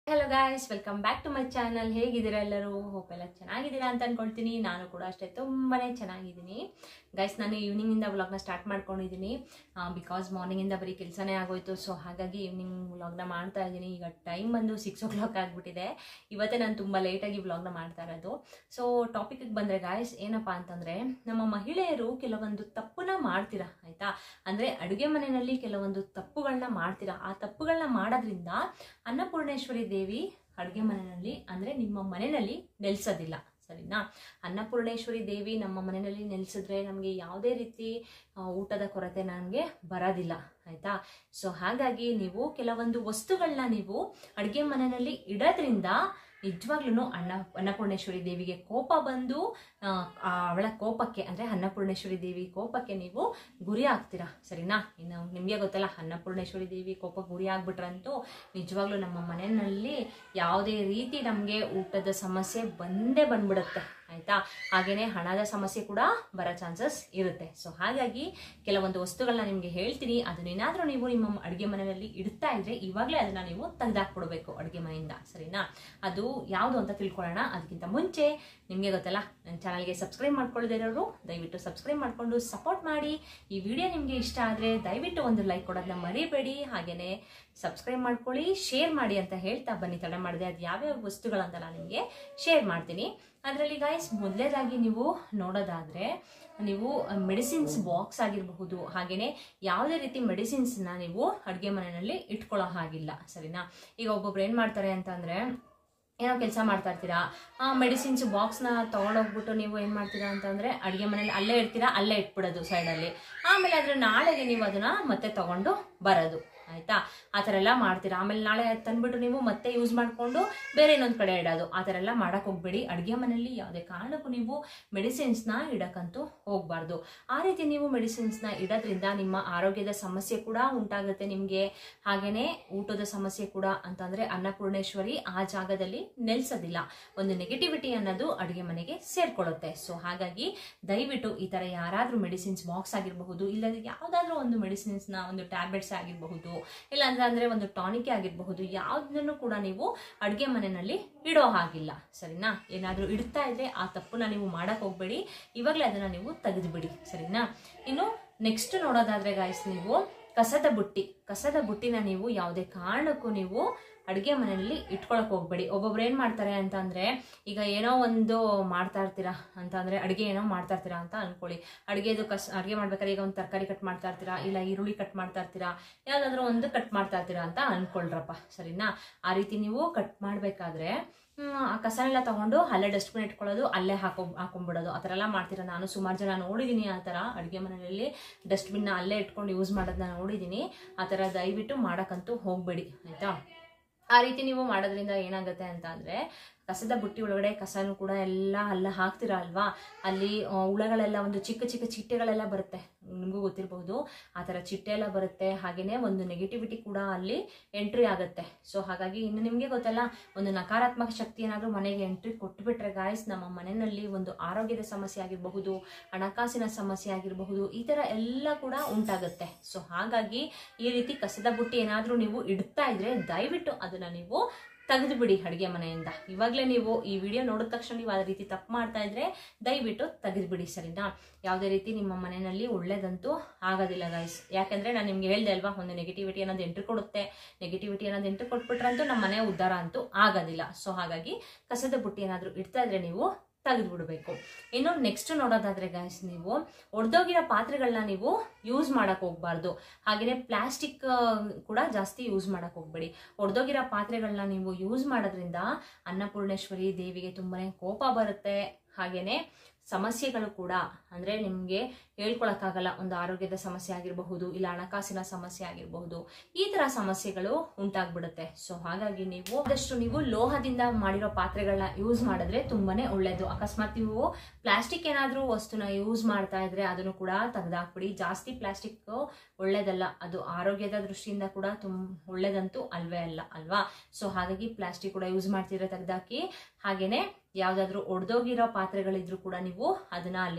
hello guys welcome back to my channel ಹೇಗಿದ್ದೀರಾ ಎಲ್ಲರೂ hope ಎಲ್ಲ ಚೆನ್ನಾಗಿದ್ದೀರಾ ಅಂತ ಅನ್ಕೊಳ್ತೀನಿ ನಾನು ಕೂಡ ಅಷ್ಟೇ ತುಂಬಾನೇ ಚೆನ್ನಾಗಿದ್ದೀನಿ ಗೈಸ್ ನಾನು ಈವ್ನಿಂಗಿಂದ ವ್ಲಾಗ್ನ ಸ್ಟಾರ್ಟ್ ಮಾಡ್ಕೊಂಡಿದ್ದೀನಿ ಬಿಕಾಸ್ ಮಾರ್ನಿಂಗಿಂದ ಬರೀ ಕೆಲಸನೇ ಆಗೋಯ್ತು ಸೊ ಹಾಗಾಗಿ ಈವ್ನಿಂಗ್ ವ್ಲಾಗ್ನ ಮಾಡ್ತಾ ಇದ್ದೀನಿ ಈಗ ಟೈಮ್ ಬಂದು ಸಿಕ್ಸ್ ಓ ಕ್ಲಾಕ್ ಆಗಿಬಿಟ್ಟಿದೆ ಇವತ್ತೇ ನಾನು ತುಂಬ ಲೇಟಾಗಿ ವ್ಲಾಗ್ನ ಮಾಡ್ತಾ ಇರೋದು ಸೊ ಟಾಪಿಕ್ಗೆ ಬಂದರೆ ಗಾಯ್ಸ್ ಏನಪ್ಪ ಅಂತಂದರೆ ನಮ್ಮ ಮಹಿಳೆಯರು ಕೆಲವೊಂದು ತಪ್ಪನ್ನ ಮಾಡ್ತೀರಾ ಆಯಿತಾ ಅಂದರೆ ಅಡುಗೆ ಮನೆಯಲ್ಲಿ ಕೆಲವೊಂದು ತಪ್ಪುಗಳನ್ನ ಮಾಡ್ತೀರಾ ಆ ತಪ್ಪುಗಳನ್ನ ಮಾಡೋದ್ರಿಂದ ಅನ್ನಪೂರ್ಣೇಶ್ವರಿ ದೇವಿ ಅಡುಗೆ ಮನೆಯಲ್ಲಿ ಅಂದರೆ ನಿಮ್ಮ ಮನೆಯಲ್ಲಿ ನೆಲೆಸೋದಿಲ್ಲ ಸರಿನಾ ಅನ್ನಪೂರ್ಣೇಶ್ವರಿ ದೇವಿ ನಮ್ಮ ಮನೆಯಲ್ಲಿ ನೆಲೆಸಿದ್ರೆ ನಮಗೆ ಯಾವುದೇ ರೀತಿ ಆ, ಊಟದ ಕೊರತೆ ನನಗೆ ಬರೋದಿಲ್ಲ ಆಯಿತಾ ಸೊ ಹಾಗಾಗಿ ನೀವು ಕೆಲವೊಂದು ವಸ್ತುಗಳನ್ನ ನೀವು ಅಡುಗೆ ಮನೆಯಲ್ಲಿ ಇಡೋದ್ರಿಂದ ನಿಜವಾಗ್ಲೂ ಅನ್ನ ಅನ್ನಪೂರ್ಣೇಶ್ವರಿ ದೇವಿಗೆ ಕೋಪ ಬಂದು ಆ, ಆ ಅವಳ ಕೋಪಕ್ಕೆ ಅಂದರೆ ಅನ್ನಪೂರ್ಣೇಶ್ವರಿ ದೇವಿ ಕೋಪಕ್ಕೆ ನೀವು ಗುರಿ ಆಗ್ತೀರಾ ಸರಿನಾ ಇನ್ನು ನಿಮಗೆ ಗೊತ್ತಲ್ಲ ಅನ್ನಪೂರ್ಣೇಶ್ವರಿ ದೇವಿ ಕೋಪ ಗುರಿ ಆಗ್ಬಿಟ್ರಂತೂ ನಿಜವಾಗ್ಲೂ ನಮ್ಮ ಮನೆಯಲ್ಲಿ ಯಾವುದೇ ರೀತಿ ನಮಗೆ ಊಟದ ಸಮಸ್ಯೆ ಬಂದೇ ಬಂದ್ಬಿಡುತ್ತೆ ಆಯ್ತಾ ಹಾಗೇನೆ ಹಣದ ಸಮಸ್ಯೆ ಕೂಡ ಬರೋ ಚಾನ್ಸಸ್ ಇರುತ್ತೆ ಸೊ ಹಾಗಾಗಿ ಕೆಲವೊಂದು ವಸ್ತುಗಳನ್ನ ನಿಮಗೆ ಹೇಳ್ತೀನಿ ಅದನ್ನೇನಾದ್ರೂ ನೀವು ನಿಮ್ಮ ಅಡುಗೆ ಮನೆಯಲ್ಲಿ ಇಡ್ತಾ ಇದ್ರೆ ಇವಾಗಲೇ ಅದನ್ನ ನೀವು ತೆಗೆದಾಕ್ಬಿಡ್ಬೇಕು ಅಡುಗೆ ಮನೆಯಿಂದ ಸರಿನಾ ಅದು ಯಾವುದು ಅಂತ ತಿಳ್ಕೊಳ್ಳೋಣ ಅದಕ್ಕಿಂತ ಮುಂಚೆ ನಿಮಗೆ ಗೊತ್ತಲ್ಲ ನನ್ನ ಚಾನಲ್ಗೆ ಸಬ್ಸ್ಕ್ರೈಬ್ ಮಾಡ್ಕೊಳ್ಳದೇ ಇರೋರು ದಯವಿಟ್ಟು ಸಬ್ಸ್ಕ್ರೈಬ್ ಮಾಡಿಕೊಂಡು ಸಪೋರ್ಟ್ ಮಾಡಿ ಈ ವಿಡಿಯೋ ನಿಮಗೆ ಇಷ್ಟ ಆದರೆ ದಯವಿಟ್ಟು ಒಂದು ಲೈಕ್ ಕೊಡೋದನ್ನ ಮರಿಬೇಡಿ ಹಾಗೆಯೇ ಸಬ್ಸ್ಕ್ರೈಬ್ ಮಾಡ್ಕೊಳ್ಳಿ ಶೇರ್ ಮಾಡಿ ಅಂತ ಹೇಳ್ತಾ ಬನ್ನಿ ತಡ ಮಾಡಿದೆ ಅದು ಯಾವ್ಯಾವ ವಸ್ತುಗಳಂತ ನಾನು ನಿಮಗೆ ಶೇರ್ ಮಾಡ್ತೀನಿ ಅದರಲ್ಲಿ ಗಾಯ್ಸ್ ಮೊದಲೇದಾಗಿ ನೀವು ನೋಡೋದಾದರೆ ನೀವು ಮೆಡಿಸಿನ್ಸ್ ಬಾಕ್ಸ್ ಆಗಿರಬಹುದು ಹಾಗೆಯೇ ಯಾವುದೇ ರೀತಿ ಮೆಡಿಸಿನ್ಸ್ನ ನೀವು ಅಡುಗೆ ಮನೆಯಲ್ಲಿ ಇಟ್ಕೊಳ್ಳೋ ಹಾಗಿಲ್ಲ ಸರಿನಾ ಈಗ ಒಬ್ಬೊಬ್ರು ಏನು ಮಾಡ್ತಾರೆ ಅಂತಂದರೆ ಏನೋ ಕೆಲಸ ಮಾಡ್ತಾ ಇರ್ತೀರಾ ಆ ಮೆಡಿಸಿನ್ಸ್ ಬಾಕ್ಸ್ನ ತೊಗೊಂಡೋಗ್ಬಿಟ್ಟು ನೀವು ಏನು ಮಾಡ್ತೀರಾ ಅಂತಂದರೆ ಅಡುಗೆ ಮನೇಲಿ ಅಲ್ಲೇ ಇಡ್ತೀರಾ ಅಲ್ಲೇ ಇಟ್ಬಿಡೋದು ಸೈಡಲ್ಲಿ ಆಮೇಲೆ ಅದ್ರ ನಾಳೆಗೆ ನೀವು ಅದನ್ನು ಮತ್ತೆ ತೊಗೊಂಡು ಬರೋದು ಆಯಿತಾ ಆ ಥರ ಎಲ್ಲ ಮಾಡ್ತೀರಾ ಆಮೇಲೆ ನಾಳೆ ತಂದ್ಬಿಟ್ಟು ನೀವು ಮತ್ತೆ ಯೂಸ್ ಮಾಡಿಕೊಂಡು ಬೇರೆ ಇನ್ನೊಂದು ಕಡೆ ಇಡೋದು ಆ ಥರ ಎಲ್ಲ ಮಾಡೋಕೆ ಹೋಗ್ಬೇಡಿ ಅಡುಗೆ ಮನೆಯಲ್ಲಿ ಯಾವುದೇ ಕಾರಣಕ್ಕೂ ನೀವು ಮೆಡಿಸಿನ್ಸ್ನ ಇಡಕ್ಕಂತೂ ಹೋಗಬಾರ್ದು ಆ ರೀತಿ ನೀವು ಮೆಡಿಸಿನ್ಸ್ನ ಇಡೋದ್ರಿಂದ ನಿಮ್ಮ ಆರೋಗ್ಯದ ಸಮಸ್ಯೆ ಕೂಡ ಉಂಟಾಗುತ್ತೆ ನಿಮಗೆ ಹಾಗೆಯೇ ಊಟದ ಸಮಸ್ಯೆ ಕೂಡ ಅಂತಂದರೆ ಅನ್ನಪೂರ್ಣೇಶ್ವರಿ ಆ ಜಾಗದಲ್ಲಿ ನೆಲೆಸೋದಿಲ್ಲ ಒಂದು ನೆಗೆಟಿವಿಟಿ ಅನ್ನೋದು ಅಡುಗೆ ಮನೆಗೆ ಸೇರ್ಕೊಳ್ಳುತ್ತೆ ಸೊ ಹಾಗಾಗಿ ದಯವಿಟ್ಟು ಈ ಥರ ಯಾರಾದರೂ ಮೆಡಿಸಿನ್ಸ್ ಬಾಕ್ಸ್ ಆಗಿರಬಹುದು ಇಲ್ಲದ್ರೆ ಯಾವುದಾದ್ರೂ ಒಂದು ಮೆಡಿಸಿನ್ಸ್ನ ಒಂದು ಟ್ಯಾಬ್ಲೆಟ್ಸ್ ಆಗಿರಬಹುದು ಇಲ್ಲ ಅಂದ್ರೆ ಅಂದ್ರೆ ಒಂದು ಟಾನಿಕ್ ಆಗಿರಬಹುದು ಯಾವುದನ್ನು ಕೂಡ ನೀವು ಅಡುಗೆ ಮನೆಯಲ್ಲಿ ಇಡೋ ಹಾಗಿಲ್ಲ ಸರಿನಾ ಏನಾದರೂ ಇಡ್ತಾ ಇದ್ರೆ ಆ ತಪ್ಪನ್ನ ನೀವು ಮಾಡಕ್ ಹೋಗ್ಬೇಡಿ ಇವಾಗಲೇ ಅದನ್ನ ನೀವು ತೆಗೆದುಬಿಡಿ ಸರಿನಾ ಇನ್ನು ನೆಕ್ಸ್ಟ್ ನೋಡೋದಾದ್ರೆ ಗಾಯ್ಸ್ ನೀವು ಕಸದ ಬುಟ್ಟಿ ಕಸದ ಬುಟ್ಟಿನ ನೀವು ಯಾವುದೇ ಕಾರಣಕ್ಕೂ ನೀವು ಅಡುಗೆ ಮನೆಯಲ್ಲಿ ಇಟ್ಕೊಳಕ್ ಹೋಗ್ಬೇಡಿ ಒಬ್ಬೊಬ್ರು ಏನು ಮಾಡ್ತಾರೆ ಅಂತ ಅಂದ್ರೆ ಈಗ ಏನೋ ಒಂದು ಮಾಡ್ತಾ ಇರ್ತೀರಾ ಅಂತ ಅಂದ್ರೆ ಅಡುಗೆ ಏನೋ ಮಾಡ್ತಾ ಇರ್ತೀರಾ ಅಂತ ಅನ್ಕೊಳ್ಳಿ ಅಡುಗೆದು ಕಸ್ ಅಡುಗೆ ಮಾಡ್ಬೇಕಾದ್ರೆ ಈಗ ಒಂದು ತರಕಾರಿ ಕಟ್ ಮಾಡ್ತಾ ಇರ್ತೀರಾ ಇಲ್ಲ ಈರುಳ್ಳಿ ಕಟ್ ಮಾಡ್ತಾ ಇರ್ತೀರಾ ಯಾವುದಾದ್ರೂ ಒಂದು ಕಟ್ ಮಾಡ್ತಾ ಇರ್ತೀರಾ ಅಂತ ಅನ್ಕೊಳ್ರಪ್ಪ ಸರಿನಾ ಆ ರೀತಿ ನೀವು ಕಟ್ ಮಾಡಬೇಕಾದ್ರೆ ಆ ಕಸನೆಲ್ಲ ತಗೊಂಡು ಅಲ್ಲೇ ಡಸ್ಟ್ಬಿನ್ ಇಟ್ಕೊಳ್ಳೋದು ಅಲ್ಲೇ ಹಾಕೊ ಹಾಕೊಂಡ್ಬಿಡೋದು ಆ ಥರ ಎಲ್ಲ ಮಾಡ್ತೀರಾ ನಾನು ಸುಮಾರು ಜನ ನೋಡಿದ್ದೀನಿ ಆ ಥರ ಅಡುಗೆ ಮನೆಯಲ್ಲಿ ಡಸ್ಟ್ಬಿನ್ನ ಅಲ್ಲೇ ಇಟ್ಕೊಂಡು ಯೂಸ್ ಮಾಡೋದನ್ನ ನೋಡಿದ್ದೀನಿ ಆ ಥರ ದಯವಿಟ್ಟು ಮಾಡೋಕ್ಕಂತೂ ಹೋಗಬೇಡಿ ಆಯಿತಾ ಆ ರೀತಿ ನೀವು ಮಾಡೋದ್ರಿಂದ ಏನಾಗುತ್ತೆ ಅಂತ ಅಂದರೆ ಕಸದ ಬುಟ್ಟಿ ಒಳಗಡೆ ಕಸನೂ ಕೂಡ ಎಲ್ಲ ಅಲ್ಲ ಹಾಕ್ತೀರಾ ಅಲ್ವಾ ಅಲ್ಲಿ ಆ, ಹುಳಗಳೆಲ್ಲ ಒಂದು ಚಿಕ್ಕ ಚಿಕ್ಕ ಚಿಟ್ಟೆಗಳೆಲ್ಲ ಬರುತ್ತೆ ನಿಮಗೂ ಗೊತ್ತಿರಬಹುದು ಆ ಥರ ಚಿಟ್ಟೆ ಎಲ್ಲ ಬರುತ್ತೆ ಹಾಗೆಯೇ ಒಂದು ನೆಗೆಟಿವಿಟಿ ಕೂಡ ಅಲ್ಲಿ ಎಂಟ್ರಿ ಆಗುತ್ತೆ ಸೊ ಹಾಗಾಗಿ ಇನ್ನು ನಿಮಗೆ ಗೊತ್ತಲ್ಲ ಒಂದು ನಕಾರಾತ್ಮಕ ಶಕ್ತಿ ಏನಾದರೂ ಮನೆಗೆ ಎಂಟ್ರಿ ಕೊಟ್ಬಿಟ್ರೆ ಗಾಯ್ಸ್ ನಮ್ಮ ಮನೆಯಲ್ಲಿ ಒಂದು ಆರೋಗ್ಯದ ಸಮಸ್ಯೆ ಆಗಿರಬಹುದು ಹಣಕಾಸಿನ ಸಮಸ್ಯೆ ಆಗಿರಬಹುದು ಈ ಥರ ಎಲ್ಲ ಕೂಡ ಉಂಟಾಗುತ್ತೆ ಸೊ ಹಾಗಾಗಿ ಈ ರೀತಿ ಕಸದ ಬುಟ್ಟಿ ಏನಾದರೂ ನೀವು ಇಡ್ತಾ ಇದ್ರೆ ದಯವಿಟ್ಟು ಅದನ್ನ ನೀವು ತೆಗೆದು ಬಿಡಿ ಅಡುಗೆ ಮನೆಯಿಂದ ಇವಾಗಲೇ ನೀವು ಈ ವಿಡಿಯೋ ನೋಡಿದ ತಕ್ಷಣ ನೀವು ಅದೇ ರೀತಿ ತಪ್ಪು ಮಾಡ್ತಾ ಇದ್ರೆ ದಯವಿಟ್ಟು ತೆಗೆದು ಬಿಡಿ ಸರಿನಾ ಯಾವುದೇ ರೀತಿ ನಿಮ್ಮ ಮನೆಯಲ್ಲಿ ಒಳ್ಳೇದಂತೂ ಆಗೋದಿಲ್ಲ ಗೈಸ್ ಯಾಕಂದ್ರೆ ನಾನು ನಿಮ್ಗೆ ಹೇಳ್ದೆ ಅಲ್ವಾ ಒಂದು ನೆಗೆಟಿವಿಟಿ ಅನ್ನೋದು ಎಂಟ್ರಿ ಕೊಡುತ್ತೆ ನೆಗೆಟಿವಿಟಿ ಅನ್ನೋದು ಎಂಟ್ರಿ ಕೊಟ್ಬಿಟ್ರಂತೂ ನಮ್ಮ ಮನೆ ಉದ್ಧಾರ ಅಂತೂ ಆಗೋದಿಲ್ಲ ಸೊ ಹಾಗಾಗಿ ಕಸದ ಬುಟ್ಟಿ ಏನಾದರೂ ಇಡ್ತಾ ಇದ್ರೆ ನೀವು ತೆಗೆದು ಬಿಡಬೇಕು ಇನ್ನು ನೆಕ್ಸ್ಟ್ ನೋಡೋದಾದ್ರೆ ಗೈಸ್ ನೀವು ಒಡೆದೋಗಿರೋ ಪಾತ್ರೆಗಳನ್ನ ನೀವು ಯೂಸ್ ಮಾಡಕ್ ಹೋಗ್ಬಾರ್ದು ಹಾಗೆಯೇ ಪ್ಲಾಸ್ಟಿಕ್ ಕೂಡ ಜಾಸ್ತಿ ಯೂಸ್ ಮಾಡಕ್ ಹೋಗ್ಬೇಡಿ ಒಡೆದೋಗಿರೋ ಪಾತ್ರೆಗಳನ್ನ ನೀವು ಯೂಸ್ ಮಾಡೋದ್ರಿಂದ ಅನ್ನಪೂರ್ಣೇಶ್ವರಿ ದೇವಿಗೆ ತುಂಬಾನೇ ಕೋಪ ಬರುತ್ತೆ ಹಾಗೇನೆ ಸಮಸ್ಯೆಗಳು ಕೂಡ ಅಂದ್ರೆ ನಿಮಗೆ ಹೇಳ್ಕೊಳಕ್ಕಾಗಲ್ಲ ಒಂದು ಆರೋಗ್ಯದ ಸಮಸ್ಯೆ ಆಗಿರಬಹುದು ಇಲ್ಲ ಹಣಕಾಸಿನ ಸಮಸ್ಯೆ ಆಗಿರಬಹುದು ಈ ತರ ಸಮಸ್ಯೆಗಳು ಉಂಟಾಗ್ಬಿಡುತ್ತೆ ಸೊ ಹಾಗಾಗಿ ನೀವು ಆದಷ್ಟು ನೀವು ಲೋಹದಿಂದ ಮಾಡಿರೋ ಪಾತ್ರೆಗಳನ್ನ ಯೂಸ್ ಮಾಡಿದ್ರೆ ತುಂಬಾನೇ ಒಳ್ಳೇದು ಅಕಸ್ಮಾತ್ ನೀವು ಪ್ಲಾಸ್ಟಿಕ್ ಏನಾದ್ರೂ ವಸ್ತುನ ಯೂಸ್ ಮಾಡ್ತಾ ಇದ್ರೆ ಅದನ್ನು ಕೂಡ ತೆಗೆದಾಕ್ಬಿಡಿ ಜಾಸ್ತಿ ಪ್ಲಾಸ್ಟಿಕ್ ಒಳ್ಳೇದಲ್ಲ ಅದು ಆರೋಗ್ಯದ ದೃಷ್ಟಿಯಿಂದ ಕೂಡ ತುಂ ಒಳ್ಳೇದಂತೂ ಅಲ್ವೇ ಅಲ್ಲ ಅಲ್ವಾ ಸೊ ಹಾಗಾಗಿ ಪ್ಲಾಸ್ಟಿಕ್ ಕೂಡ ಯೂಸ್ ಮಾಡ್ತಿದ್ರೆ ತೆಗೆದಾಕಿ ಹಾಗೇನೆ ಯಾವ್ದಾದ್ರು ಒಡೆದೋಗಿರೋ ಪಾತ್ರೆಗಳಿದ್ರು ಕೂಡ ನೀವು ಅದನ್ನ ಅಲ್ಲಿಂದ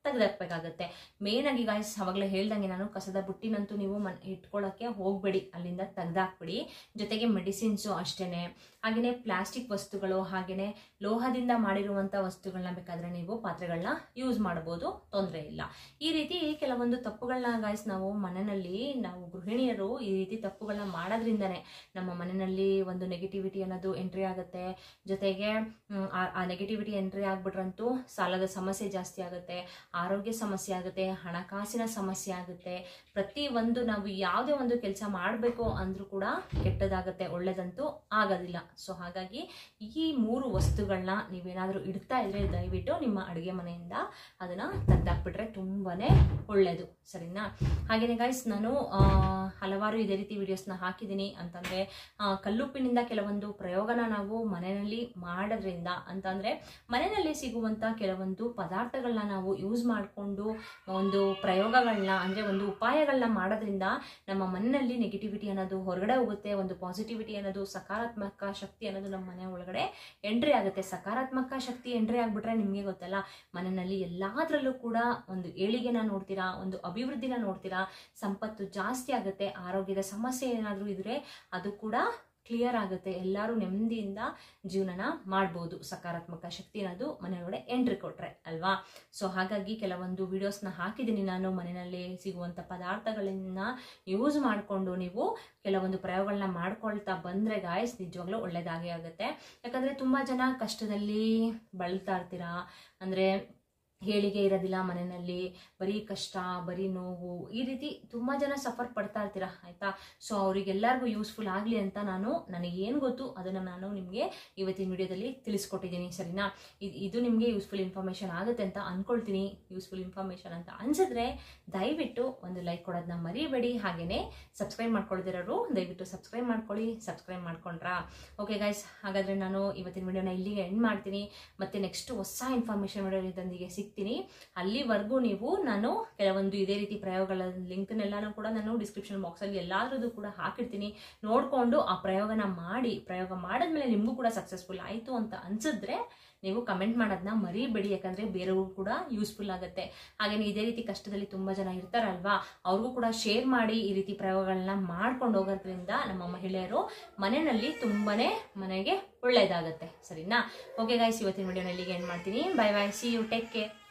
ತೆಗೆದಾಕ್ಬೇಕಾಗತ್ತೆ ಮೇನ್ ಆಗಿ ಗಾಯ್ಸ್ ಅವಾಗಲೇ ಹೇಳ್ದಂಗೆ ನಾನು ಕಸದ ಬುಟ್ಟಿನಂತೂ ನೀವು ಮನ್ ಇಟ್ಕೊಳ್ಳೋಕ್ಕೆ ಹೋಗಬೇಡಿ ಅಲ್ಲಿಂದ ತೆಗ್ದಾಕ್ಬಿಡಿ ಜೊತೆಗೆ ಮೆಡಿಸಿನ್ಸು ಅಷ್ಟೇನೆ ಹಾಗೆಯೇ ಪ್ಲಾಸ್ಟಿಕ್ ವಸ್ತುಗಳು ಹಾಗೆಯೇ ಲೋಹದಿಂದ ಮಾಡಿರುವಂಥ ವಸ್ತುಗಳನ್ನ ಬೇಕಾದರೆ ನೀವು ಪಾತ್ರೆಗಳನ್ನ ಯೂಸ್ ಮಾಡ್ಬೋದು ತೊಂದರೆ ಇಲ್ಲ ಈ ರೀತಿ ಕೆಲವೊಂದು ತಪ್ಪುಗಳನ್ನ ಗಾಯ್ಸ್ ನಾವು ಮನೆಯಲ್ಲಿ ನಾವು ಗೃಹಿಣಿಯರು ಈ ರೀತಿ ತಪ್ಪುಗಳನ್ನ ಮಾಡೋದ್ರಿಂದನೇ ನಮ್ಮ ಮನೆಯಲ್ಲಿ ಒಂದು ನೆಗೆಟಿವಿಟಿ ಅನ್ನೋದು ಎಂಟ್ರಿ ಆಗುತ್ತೆ ಜೊತೆಗೆ ಮ್, ಆ- ಆ ನೆಗೆಟಿವಿಟಿ ಎಂಟ್ರಿ ಆಗ್ಬಿಟ್ರಂತೂ ಸಾಲದ ಸಮಸ್ಯೆ ಜಾಸ್ತಿ ಆಗುತ್ತೆ ಆರೋಗ್ಯ ಸಮಸ್ಯೆ ಆಗುತ್ತೆ ಹಣಕಾಸಿನ ಸಮಸ್ಯೆ ಆಗುತ್ತೆ ಪ್ರತಿ ಒಂದು ನಾವು ಯಾವುದೇ ಒಂದು ಕೆಲಸ ಮಾಡಬೇಕು ಅಂದ್ರೂ ಕೂಡ ಕೆಟ್ಟದಾಗುತ್ತೆ ಒಳ್ಳೇದಂತೂ ಆಗೋದಿಲ್ಲ ಸೊ ಹಾಗಾಗಿ ಈ ಮೂರು ವಸ್ತುಗಳನ್ನ ನೀವೇನಾದರೂ ಇಡ್ತಾ ಇದ್ರೆ ದಯವಿಟ್ಟು ನಿಮ್ಮ ಅಡುಗೆ ಮನೆಯಿಂದ ಅದನ್ನ ತೆಗ್ದಾಕ್ಬಿಟ್ರೆ ತುಂಬಾನೇ ಒಳ್ಳೇದು ಸರಿನಾ ಹಾಗೆಯೇ ಗೈಸ್ ನಾನು ಆ, ಹಲವಾರು ಇದೇ ರೀತಿ ವಿಡಿಯೋಸ್ನ ಹಾಕಿದ್ದೀನಿ ಅಂತಂದರೆ ಕಲ್ಲುಪ್ಪಿನಿಂದ ಕೆಲವೊಂದು ಪ್ರಯೋಗನ ನಾವು ಮನೆಯಲ್ಲಿ ಮಾಡೋದ್ರಿಂದ ಅಂತಂದರೆ ಮನೆಯಲ್ಲಿ ಸಿಗುವಂಥ ಕೆಲವೊಂದು ಪದಾರ್ಥಗಳನ್ನ ನಾವು ಯೂಸ್ ಮಾಡಿಕೊಂಡು ಒಂದು ಪ್ರಯೋಗಗಳನ್ನ ಅಂದರೆ ಒಂದು ಉಪಾಯಗಳನ್ನ ಮಾಡೋದ್ರಿಂದ ನಮ್ಮ ಮನೆಯಲ್ಲಿ ನೆಗೆಟಿವಿಟಿ ಅನ್ನೋದು ಹೊರಗಡೆ ಹೋಗುತ್ತೆ ಒಂದು ಪಾಸಿಟಿವಿಟಿ ಅನ್ನೋದು ಸಕಾರಾತ್ಮಕ ಶಕ್ತಿ ಅನ್ನೋದು ನಮ್ಮ ಮನೆ ಒಳಗಡೆ ಎಂಟ್ರಿ ಆಗುತ್ತೆ ಸಕಾರಾತ್ಮಕ ಶಕ್ತಿ ಎಂಟ್ರಿ ಆಗಿಬಿಟ್ರೆ ನಿಮಗೆ ಗೊತ್ತಲ್ಲ ಮನೆಯಲ್ಲಿ ಎಲ್ಲದರಲ್ಲೂ ಕೂಡ ಒಂದು ಏಳಿಗೆನ ನೋಡ್ತೀರಾ ಒಂದು ಅಭಿವೃದ್ಧಿನ ನೋಡ್ತೀರಾ ಸಂಪತ್ತು ಜಾಸ್ತಿ ಆಗುತ್ತೆ ಆರೋಗ್ಯದ ಸಮಸ್ಯೆ ಏನಾದರೂ ಇದ್ರೆ ಅದು ಕೂಡ ಕ್ಲಿಯರ್ ಆಗುತ್ತೆ ಎಲ್ಲರೂ ನೆಮ್ಮದಿಯಿಂದ ಜೀವನನ ಮಾಡ್ಬೋದು ಸಕಾರಾತ್ಮಕ ಶಕ್ತಿ ಅನ್ನೋದು ಮನೆಯೊಳಗಡೆ ಎಂಟ್ರಿ ಕೊಟ್ರೆ ಅಲ್ವಾ ಸೊ ಹಾಗಾಗಿ ಕೆಲವೊಂದು ವಿಡಿಯೋಸ್ನ ಹಾಕಿದ್ದೀನಿ ನಾನು ಮನೆಯಲ್ಲಿ ಸಿಗುವಂಥ ಪದಾರ್ಥಗಳನ್ನ ಯೂಸ್ ಮಾಡಿಕೊಂಡು ನೀವು ಕೆಲವೊಂದು ಪ್ರಯೋಗಗಳನ್ನ ಮಾಡ್ಕೊಳ್ತಾ ಬಂದರೆ ಗಾಯಸ್ ನಿಜವಾಗ್ಲೂ ಒಳ್ಳೇದಾಗೇ ಆಗುತ್ತೆ ಯಾಕಂದರೆ ತುಂಬ ಜನ ಕಷ್ಟದಲ್ಲಿ ಬಳಲ್ತಾ ಇರ್ತೀರಾ ಅಂದರೆ ಹೇಳಿಕೆ ಇರೋದಿಲ್ಲ ಮನೆಯಲ್ಲಿ ಬರೀ ಕಷ್ಟ ಬರೀ ನೋವು ಈ ರೀತಿ ತುಂಬ ಜನ ಸಫರ್ ಪಡ್ತಾ ಇರ್ತೀರಾ ಆಯಿತಾ ಸೊ ಅವರಿಗೆಲ್ಲರಿಗೂ ಯೂಸ್ಫುಲ್ ಆಗಲಿ ಅಂತ ನಾನು ನನಗೇನು ಗೊತ್ತು ಅದನ್ನು ನಾನು ನಿಮಗೆ ಇವತ್ತಿನ ವಿಡಿಯೋದಲ್ಲಿ ತಿಳಿಸ್ಕೊಟ್ಟಿದ್ದೀನಿ ಸರಿನಾ ಇದು ಇದು ನಿಮಗೆ ಯೂಸ್ಫುಲ್ ಇನ್ಫಾರ್ಮೇಷನ್ ಆಗುತ್ತೆ ಅಂತ ಅಂದ್ಕೊಳ್ತೀನಿ ಯೂಸ್ಫುಲ್ ಇನ್ಫಾರ್ಮೇಷನ್ ಅಂತ ಅನ್ಸಿದ್ರೆ ದಯವಿಟ್ಟು ಒಂದು ಲೈಕ್ ಕೊಡೋದನ್ನ ಮರಿಬೇಡಿ ಹಾಗೆಯೇ ಸಬ್ಸ್ಕ್ರೈಬ್ ಮಾಡ್ಕೊಳ್ದಿರೋರು ದಯವಿಟ್ಟು ಸಬ್ಸ್ಕ್ರೈಬ್ ಮಾಡ್ಕೊಳ್ಳಿ ಸಬ್ಸ್ಕ್ರೈಬ್ ಮಾಡ್ಕೊಂಡ್ರಾ ಓಕೆ ಗೈಸ್ ಹಾಗಾದರೆ ನಾನು ಇವತ್ತಿನ ವಿಡಿಯೋನ ಇಲ್ಲಿಗೆ ಎಂಡ್ ಮಾಡ್ತೀನಿ ಮತ್ತೆ ನೆಕ್ಸ್ಟ್ ಹೊಸ ಇನ್ಫಾರ್ಮೇಷನ್ ವಿಡಿಯೋದೊಂದಿಗೆ ಸಿಗ್ತೀನಿ ಅಲ್ಲಿವರೆಗೂ ನೀವು ನಾನು ಕೆಲವೊಂದು ಇದೇ ರೀತಿ ಪ್ರಯೋಗಗಳ ಲಿಂಕ್ನೆಲ್ಲಾನು ಕೂಡ ನಾನು ಡಿಸ್ಕ್ರಿಪ್ಷನ್ ಬಾಕ್ಸಲ್ಲಿ ಎಲ್ಲಾದ್ರದ್ದು ಕೂಡ ಹಾಕಿರ್ತೀನಿ ನೋಡಿಕೊಂಡು ಆ ಪ್ರಯೋಗನ ಮಾಡಿ ಪ್ರಯೋಗ ಮಾಡಿದ್ಮೇಲೆ ನಿಮಗೂ ಕೂಡ ಸಕ್ಸಸ್ಫುಲ್ ಆಯಿತು ಅಂತ ಅನ್ಸಿದ್ರೆ ನೀವು ಕಮೆಂಟ್ ಮಾಡೋದನ್ನ ಮರಿಬೇಡಿ ಯಾಕಂದರೆ ಬೇರೆಯವ್ರಿಗೂ ಕೂಡ ಯೂಸ್ಫುಲ್ ಆಗುತ್ತೆ ಹಾಗೆಯೇ ಇದೇ ರೀತಿ ಕಷ್ಟದಲ್ಲಿ ತುಂಬ ಜನ ಇರ್ತಾರಲ್ವಾ ಅವ್ರಿಗೂ ಕೂಡ ಶೇರ್ ಮಾಡಿ ಈ ರೀತಿ ಪ್ರಯೋಗಗಳನ್ನ ಮಾಡ್ಕೊಂಡು ಹೋಗೋದ್ರಿಂದ ನಮ್ಮ ಮಹಿಳೆಯರು ಮನೆಯಲ್ಲಿ ತುಂಬಾನೇ ಮನೆಗೆ ಒಳ್ಳೆಯದಾಗುತ್ತೆ ಸರಿನಾ ಓಕೆ ಗಾಯ್ಸ್ ಇವತ್ತಿನ ವಿಡಿಯೋನ ಇಲ್ಲಿಗೆ ಎಂಡ್ ಮಾಡ್ತೀನಿ bye bye see you take care